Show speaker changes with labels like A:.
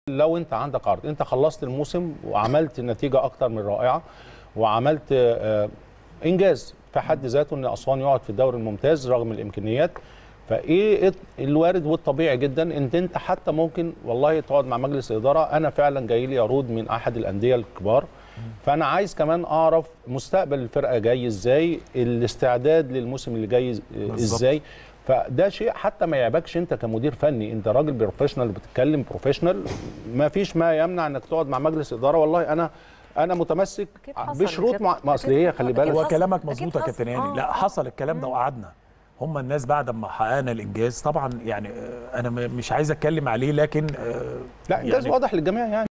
A: لو انت عندك عرض انت خلصت الموسم وعملت نتيجه اكتر من رائعه وعملت آه، انجاز في حد ذاته ان اسوان يقعد في الدوري الممتاز رغم الامكانيات فايه الوارد والطبيعي جدا ان انت حتى ممكن والله تقعد مع مجلس الاداره انا فعلا جاي لي عروض من احد الانديه الكبار فانا عايز كمان اعرف مستقبل الفرقه جاي ازاي الاستعداد للموسم اللي جاي ازاي فده شيء حتى ما يعيبكش انت كمدير فني انت راجل بروفيشنال بتتكلم بروفيشنال ما فيش ما يمنع انك تقعد مع مجلس اداره والله انا انا متمسك
B: أكيد حصل.
A: بشروط
B: أكيد-
A: مع ما اصل هي خلي
B: أكيد
A: بالك
C: هو
B: حصل.
C: كلامك
B: أكيد
C: مظبوط يا
B: حصل.
C: كابتن
B: آه،
C: هاني لا
B: آه.
C: حصل الكلام ده وقعدنا هم الناس بعد ما حققنا الانجاز طبعا يعني آه، انا م- مش عايز اتكلم عليه لكن آه،
A: لا انجاز
C: يعني
A: واضح للجميع يعني